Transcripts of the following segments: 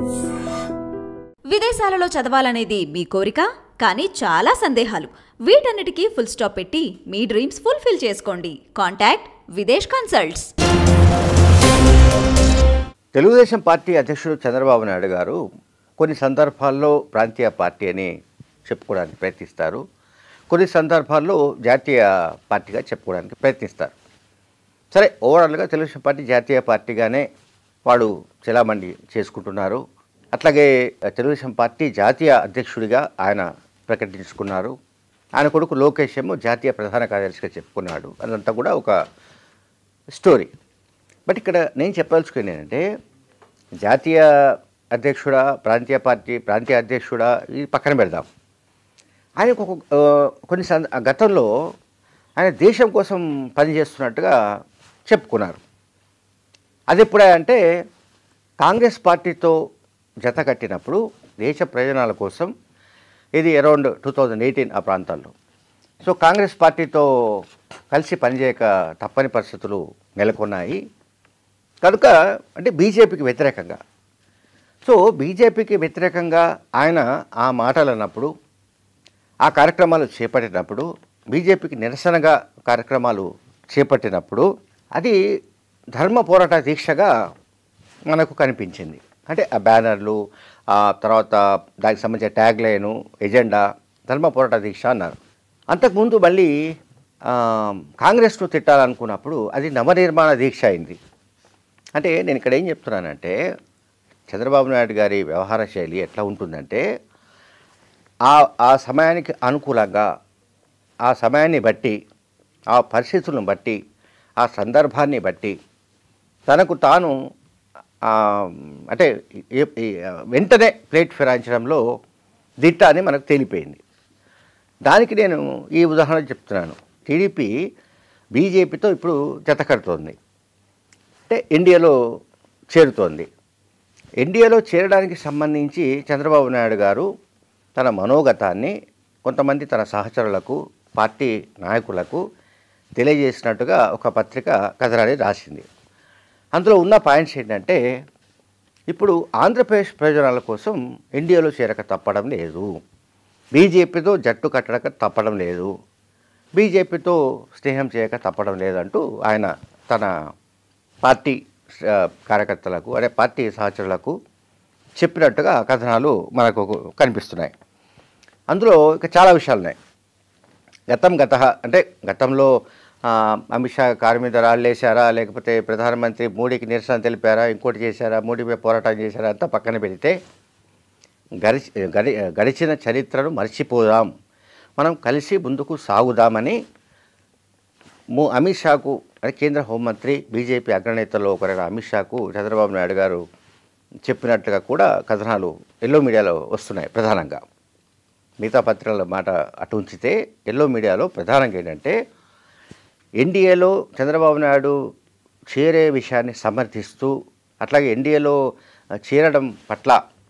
విదేశాలలో చదవాలనేది మీ కోరిక కానీ చాలా సందేహాలు వీటన్నిటికీ ఫుల్ స్టాప్ పెట్టి మీ డ్రీమ్స్ ఫుల్ఫిల్ చేసుకోండి contact Videsh consults Telugu Desam party అధ్యక్షుడు చంద్రబాబు నాయుడు గారు కొన్ని సందర్భాల్లో ప్రాంతీయ పార్టీ అని చెప్పుకోవడానికి ప్రయత్నిస్తారు కొన్ని సందర్భాల్లో జాతీయ పార్టీగా చెప్పుకోవడానికి ప్రయత్నిస్తారు సరే ఓవరాల్గా తెలుగుదేశం పార్టీ జాతీయ పార్టీగానే వాడు చలామణి చేసుకుంటున్నారు అట్లాగే తెలుగుదేశం పార్టీ జాతీయ అధ్యక్షుడిగా ఆయన ప్రకటించుకున్నారు ఆయన కొడుకు లోకేష్ ఏమో జాతీయ ప్రధాన కార్యదర్శిగా చెప్పుకున్నాడు అదంతా కూడా ఒక స్టోరీ బట్ ఇక్కడ నేను చెప్పదలుచుకుని ఏంటంటే జాతీయ అధ్యక్షుడా ప్రాంతీయ పార్టీ ప్రాంతీయ అధ్యక్షుడా ఇది పక్కన పెడదాం ఆయన ఒక ఆ, కొన్ని సంద గతంలో ఆయన దేశం కోసం పనిచేస్తున్నట్టుగా చెప్పుకున్నారు అది ఎప్పుడా అంటే కాంగ్రెస్ పార్టీతో జత కట్టినప్పుడు దేశ ప్రయోజనాల కోసం ఇది అరౌండ్ టూ థౌజండ్ ఎయిటీన్ ఆ ప్రాంతాల్లో సో కాంగ్రెస్ పార్టీతో కలిసి పనిచేయక తప్పని పరిస్థితులు నెలకొన్నాయి కనుక అంటే బీజేపీకి వ్యతిరేకంగా సో బీజేపీకి వ్యతిరేకంగా ఆయన ఆ మాటలు అన్నప్పుడు ఆ కార్యక్రమాలు చేపట్టినప్పుడు బీజేపీకి నిరసనగా కార్యక్రమాలు చేపట్టినప్పుడు అది ధర్మ పోరాట దీక్షగా మనకు కనిపించింది అంటే ఆ బ్యానర్లు ఆ తర్వాత దానికి సంబంధించిన ట్యాగ్ లైను ఎజెండా ధర్మ పోరాట దీక్ష అన్నారు అంతకుముందు మళ్ళీ ఆ, కాంగ్రెస్ను తిట్టాలనుకున్నప్పుడు అది నవనిర్మాణ దీక్ష అయింది అంటే నేను ఇక్కడ ఏం చెప్తున్నానంటే చంద్రబాబు నాయుడు గారి వ్యవహార శైలి ఎట్లా ఉంటుందంటే ఆ ఆ సమయానికి అనుకూలంగా ఆ సమయాన్ని బట్టి ఆ పరిస్థితులను బట్టి ఆ సందర్భాన్ని బట్టి తనకు తాను ఆ, అంటే ఏ- ఈ, వెంటనే ప్లేట్ ఫిరాయించడంలో దిట్ట అని మనకు తేలిపోయింది దానికి నేను ఈ ఉదాహరణ చెప్తున్నాను టీడీపీ బీజేపీతో ఇప్పుడు జతకడుతోంది అంటే ఇండియాలో చేరుతోంది ఎన్డీఏలో చేరడానికి సంబంధించి చంద్రబాబు నాయుడు గారు తన మనోగతాన్ని కొంతమంది తన సహచరులకు పార్టీ నాయకులకు తెలియజేసినట్టుగా ఒక పత్రిక కథనాన్ని రాసింది అందులో ఉన్న పాయింట్స్ ఏంటంటే ఇప్పుడు ఆంధ్రప్రదేశ్ ప్రయోజనాల కోసం ఇండియాలో చేరక తప్పడం లేదు బీజేపీతో జట్టు కట్టడక తప్పడం లేదు బీజేపీతో స్నేహం చేయక తప్పడం లేదంటూ ఆయన తన పార్టీ ఆ, కార్యకర్తలకు అదే పార్టీ సహచరులకు చెప్పినట్టుగా కథనాలు మనకు కనిపిస్తున్నాయి అందులో ఇక చాలా విషయాలు ఉన్నాయి గతం గత అంటే గతంలో ఆ, అమిత్ షా కారు మీద రాళ్ళేశారా లేకపోతే ప్రధానమంత్రి మోడీకి నిరసన తెలిపారా ఇంకోటి చేశారా మోడీపై పోరాటం చేశారా అంతా పక్కన పెడితే గడిచి గడి గడిచిన చరిత్రను మర్చిపోదాం మనం కలిసి ముందుకు సాగుదామని ము అమిత్ షాకు అంటే కేంద్ర హోంమంత్రి బీజేపీ అగ్రనేతల్లో ఒకరైన అమిత్ షాకు చంద్రబాబు నాయుడు గారు చెప్పినట్లుగా కూడా కథనాలు ఎల్లో మీడియాలో వస్తున్నాయి ప్రధానంగా మిగతా పత్రికల మాట అటు ఉంచితే ఎల్లో మీడియాలో ప్రధానంగా ఏంటంటే ఎన్డీఏలో చంద్రబాబు నాయుడు చేరే విషయాన్ని సమర్థిస్తూ అట్లాగే ఎన్డీఏలో చేరడం పట్ల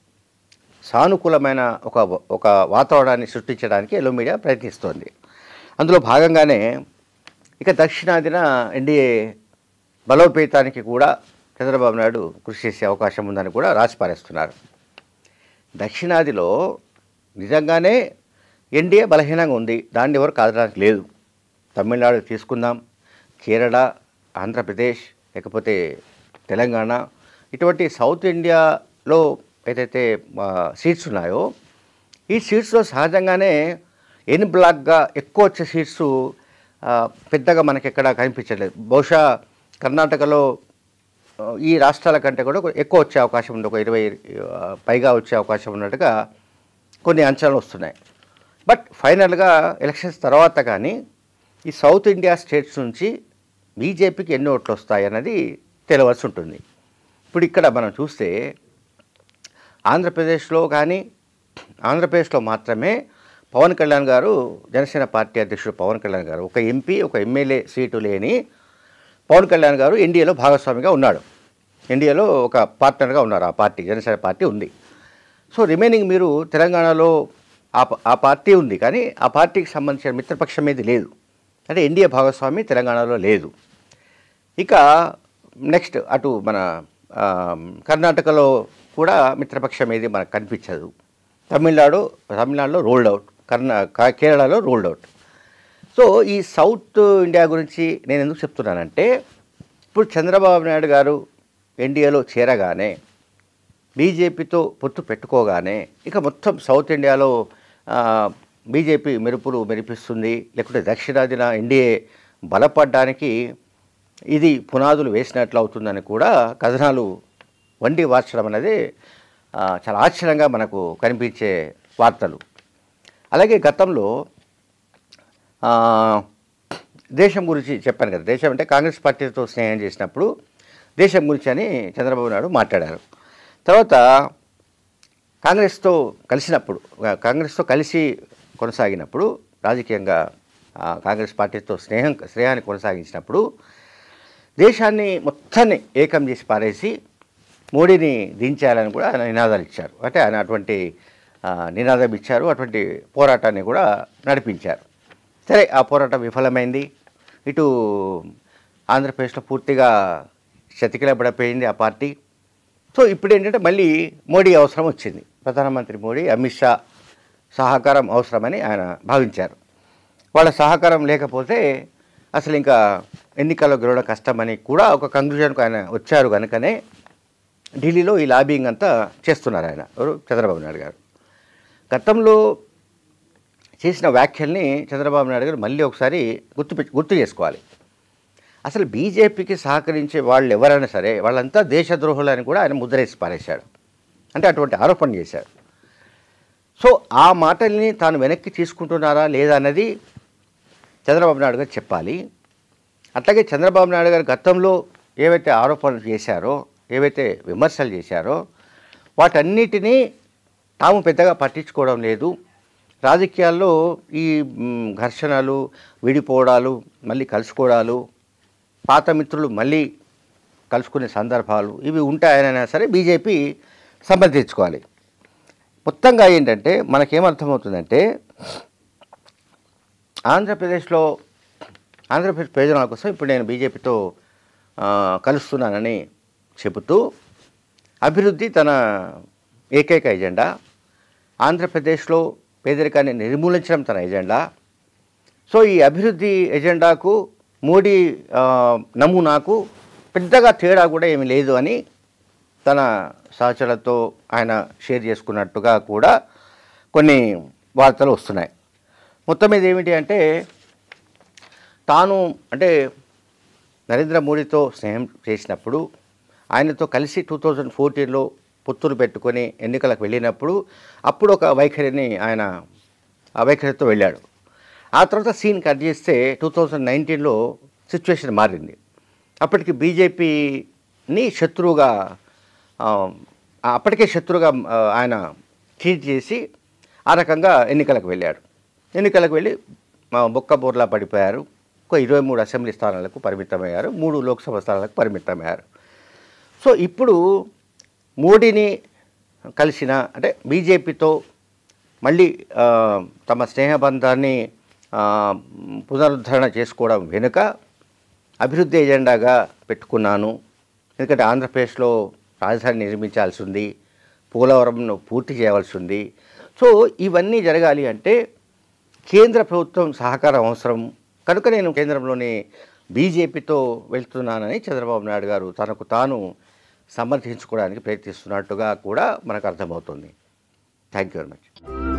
సానుకూలమైన ఒక ఒక వాతావరణాన్ని సృష్టించడానికి ఎల్లో మీడియా ప్రయత్నిస్తోంది అందులో భాగంగానే ఇక దక్షిణాదిన ఎన్డీఏ బలోపేతానికి కూడా చంద్రబాబు నాయుడు కృషి చేసే అవకాశం ఉందని కూడా రాసి పారేస్తున్నారు దక్షిణాదిలో నిజంగానే ఎన్డీఏ బలహీనంగా ఉంది దాన్ని ఎవరు కాదడానికి లేదు తమిళనాడు తీసుకుందాం కేరళ ఆంధ్రప్రదేశ్ లేకపోతే తెలంగాణ ఇటువంటి సౌత్ ఇండియాలో ఏదైతే ఆ, సీట్స్ ఉన్నాయో ఈ సీట్స్లో సహజంగానే ఎన్ బ్లాక్గా ఎక్కువ వచ్చే సీట్స్ ఆ, పెద్దగా మనకి ఎక్కడ కనిపించట్లేదు బహుశా కర్ణాటకలో ఆ, ఈ రాష్ట్రాల కంటే కూడా ఎక్కువ వచ్చే అవకాశం ఉంది ఒక ఇరవై ఆ, పైగా వచ్చే అవకాశం ఉన్నట్టుగా కొన్ని అంచనాలు వస్తున్నాయి బట్ ఫైనల్గా ఎలక్షన్స్ తర్వాత కానీ ఈ సౌత్ ఇండియా స్టేట్స్ నుంచి బీజేపీకి ఎన్ని ఓట్లు వస్తాయి అన్నది తెలియవలసి ఉంటుంది ఇప్పుడు ఇక్కడ మనం చూస్తే ఆంధ్రప్రదేశ్లో కానీ ఆంధ్రప్రదేశ్లో మాత్రమే పవన్ కళ్యాణ్ గారు జనసేన పార్టీ అధ్యక్షుడు పవన్ కళ్యాణ్ గారు ఒక ఎంపీ ఒక ఎమ్మెల్యే సీటు లేని పవన్ కళ్యాణ్ గారు ఎన్డీఏలో భాగస్వామిగా ఉన్నాడు ఎన్డీఏలో ఒక పార్ట్నర్గా ఉన్నారు ఆ పార్టీ జనసేన పార్టీ ఉంది సో రిమైనింగ్ మీరు తెలంగాణలో ఆ ప- ఆ పార్టీ ఉంది కానీ ఆ పార్టీకి సంబంధించిన మిత్రపక్షం ఏది లేదు అంటే ఎన్డీఏ భాగస్వామి తెలంగాణలో లేదు ఇక నెక్స్ట్ అటు మన ఆ, కర్ణాటకలో కూడా మిత్రపక్షం ఏది మనకు కనిపించదు తమిళనాడు తమిళనాడులో రోల్డ్ అవుట్ కర్ణా కా- కేరళలో రోల్డ్ అవుట్ సో ఈ సౌత్ ఇండియా గురించి నేను ఎందుకు చెప్తున్నానంటే ఇప్పుడు చంద్రబాబు నాయుడు గారు ఎన్డీఏలో చేరగానే బీజేపీతో పొత్తు పెట్టుకోగానే ఇక మొత్తం సౌత్ ఇండియాలో ఆ, బీజేపీ మెరుపులు మెరిపిస్తుంది లేకుంటే దక్షిణాదిన ఎన్డీఏ బలపడడానికి ఇది పునాదులు వేసినట్లు అవుతుందని కూడా కథనాలు వండి వార్చడం అనేది ఆ, చాలా ఆశ్చర్యంగా మనకు కనిపించే వార్తలు అలాగే గతంలో ఆ, దేశం గురించి చెప్పాను కదా దేశం అంటే కాంగ్రెస్ పార్టీతో స్నేహం చేసినప్పుడు దేశం గురించి అని చంద్రబాబు నాయుడు మాట్లాడారు తర్వాత కాంగ్రెస్తో కలిసినప్పుడు ఆ, కాంగ్రెస్తో కలిసి కొనసాగినప్పుడు రాజకీయంగా ఆ, కాంగ్రెస్ పార్టీతో స్నేహం స్నేహాన్ని కొనసాగించినప్పుడు దేశాన్ని మొత్తాన్ని ఏకం చేసి పారేసి మోడీని దించేయాలని కూడా ఆయన నినాదాలు ఇచ్చారు అంటే ఆయన అటువంటి ఆ, నినాదం ఇచ్చారు అటువంటి పోరాటాన్ని కూడా నడిపించారు సరే ఆ పోరాటం విఫలమైంది ఇటు ఆంధ్రప్రదేశ్లో పూర్తిగా శతికిలబడిపోయింది ఆ పార్టీ సో ఇప్పుడు ఏంటంటే మళ్ళీ మోడీ అవసరం వచ్చింది ప్రధానమంత్రి మోడీ అమిత్ షా సహకారం అవసరమని ఆయన భావించారు వాళ్ళ సహకారం లేకపోతే అసలు ఇంకా ఎన్నికల్లో గెలవడం కష్టమని కూడా ఒక కంక్లూజన్కు ఆయన వచ్చారు కనుకనే ఢిల్లీలో ఈ లాబింగ్ అంతా చేస్తున్నారు ఆయన ఎవరు చంద్రబాబు నాయుడు గారు గతంలో చేసిన వ్యాఖ్యల్ని చంద్రబాబు నాయుడు గారు మళ్ళీ ఒకసారి గుర్తు పె- గుర్తు చేసుకోవాలి అసలు బీజేపీకి సహకరించే వాళ్ళు ఎవరైనా సరే వాళ్ళంతా దేశద్రోహులని కూడా ఆయన ముద్రేసి పారేశాడు అంటే అటువంటి ఆరోపణ చేశాడు సో ఆ మాటల్ని తాను వెనక్కి తీసుకుంటున్నారా లేదా అన్నది చంద్రబాబు నాయుడు గారు చెప్పాలి అట్లాగే చంద్రబాబు నాయుడు గారు గతంలో ఏవైతే ఆరోపణలు చేశారో ఏవైతే విమర్శలు చేశారో వాటన్నిటినీ తాము పెద్దగా పట్టించుకోవడం లేదు రాజకీయాల్లో ఈ మ్, ఘర్షణలు విడిపోవడాలు మళ్ళీ కలుసుకోవడాలు పాత మిత్రులు మళ్ళీ కలుసుకునే సందర్భాలు ఇవి ఉంటాయనైనా సరే బీజేపీ సమర్థించుకోవాలి మొత్తంగా ఏంటంటే మనకేమర్థమవుతుందంటే ఆంధ్రప్రదేశ్లో ఆంధ్రప్రదేశ్ ప్రయోజనాల కోసం ఇప్పుడు నేను బీజేపీతో ఆ, కలుస్తున్నానని చెబుతూ అభివృద్ధి తన ఏకైక ఎజెండా ఆంధ్రప్రదేశ్లో పేదరికాన్ని నిర్మూలించడం తన ఎజెండా సో ఈ అభివృద్ధి ఎజెండాకు మోడీ ఆ, నమూనాకు పెద్దగా తేడా కూడా ఏమీ లేదు అని తన సహచరులతో ఆయన షేర్ చేసుకున్నట్టుగా కూడా కొన్ని వార్తలు వస్తున్నాయి మొత్తం మీద ఏమిటి అంటే తాను అంటే నరేంద్ర మోడీతో స్నేహం చేసినప్పుడు ఆయనతో కలిసి టూ థౌజండ్ ఫోర్టీన్లో పొత్తులు పెట్టుకొని ఎన్నికలకు వెళ్ళినప్పుడు అప్పుడు ఒక వైఖరిని ఆయన ఆ వైఖరితో వెళ్ళాడు ఆ తర్వాత సీన్ కట్ చేస్తే టూ థౌజండ్ నైన్టీన్లో సిచ్యువేషన్ మారింది అప్పటికి బీజేపీని శత్రువుగా ఆ, అప్పటికే శత్రువుగా ఆ, ఆయన ట్రీట్ చేసి ఆ రకంగా ఎన్నికలకు వెళ్ళాడు ఎన్నికలకు వెళ్ళి మా బొక్క బోర్లా పడిపోయారు ఒక ఇరవై మూడు అసెంబ్లీ స్థానాలకు పరిమితమయ్యారు మూడు లోక్సభ స్థానాలకు పరిమితమయ్యారు సో ఇప్పుడు మోడీని కలిసిన అంటే బీజేపీతో మళ్ళీ ఆ, తమ స్నేహబంధాన్ని ఆ, పునరుద్ధరణ చేసుకోవడం వెనుక అభివృద్ధి ఎజెండాగా పెట్టుకున్నాను ఎందుకంటే ఆంధ్రప్రదేశ్లో రాజధాని నిర్మించాల్సి ఉంది పోలవరంను పూర్తి చేయవలసి ఉంది సో ఇవన్నీ జరగాలి అంటే కేంద్ర ప్రభుత్వం సహకారం అవసరం కనుక నేను కేంద్రంలోని బీజేపీతో వెళ్తున్నానని చంద్రబాబు నాయుడు గారు తనకు తాను సమర్థించుకోవడానికి ప్రయత్నిస్తున్నట్టుగా కూడా మనకు అర్థమవుతుంది థ్యాంక్ యూ వెరీ మచ్